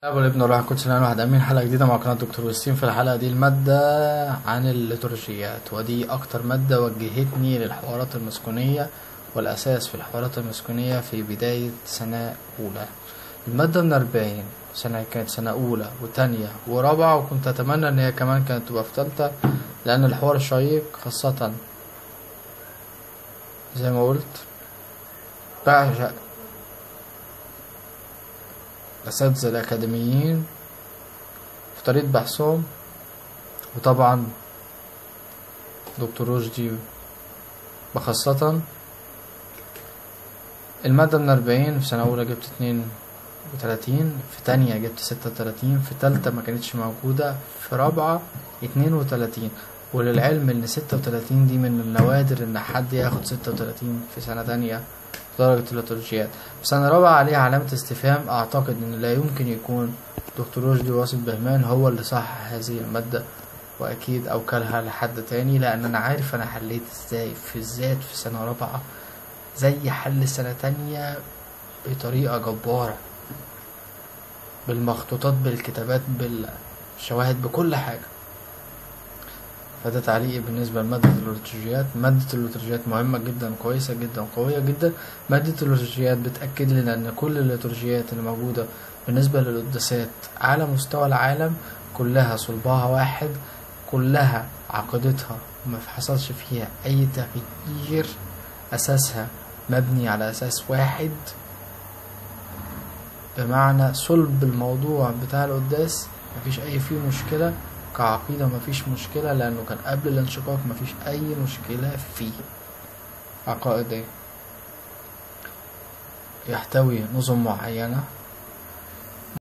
أبو الابن والروح القدس الآن واحد أمين حلقة جديدة مع قناة دكتور وسيم في الحلقة دي المادة عن الليتورجيات ودي أكتر مادة وجهتني للحوارات المسكونية والأساس في الحوارات المسكونية في بداية سنة أولى المادة من أربعين سنة كانت سنة أولى وتانية ورابعة وكنت أتمنى إن هي كمان كانت تبقى في تالتة لأن الحوار شيق خاصة زي ما قلت بعشق الأساتذة الأكاديميين في طريقة بحثهم وطبعا دكتور رشدي وخاصة المادة من أربعين في سنة أولى جبت اتنين وتلاتين في تانية جبت ستة وتلاتين في تالتة ما كانتش موجودة في رابعة اتنين وتلاتين وللعلم إن ستة وتلاتين دي من النوادر إن حد ياخد ستة وتلاتين في سنة تانية درجة الليتورجيات في سنة رابعة عليها علامة استفهام أعتقد إن لا يمكن يكون دكتور رشدي واصل بهمان هو اللي صح هذه المادة وأكيد أوكلها لحد تاني لأن أنا عارف أنا حليت إزاي في الذات في سنة رابعة زي حل سنة تانية بطريقة جبارة بالمخطوطات بالكتابات بالشواهد بكل حاجة فده تعليقي بالنسبة لمادة الليتورجيات مادة الليتورجيات مهمة جدا كويسة جدا قوية جدا مادة الليتورجيات بتأكد لنا إن كل الليتورجيات اللي موجودة بالنسبة للقداسات على مستوى العالم كلها صلبها واحد كلها عقيدتها ما حصلش فيها أي تغيير أساسها مبني على أساس واحد بمعنى صلب الموضوع بتاع القداس مفيش أي فيه مشكلة كعقيدة مفيش مشكلة لأنه كان قبل الانشقاق مفيش أي مشكلة فيه عقائدية يحتوي نظم معينة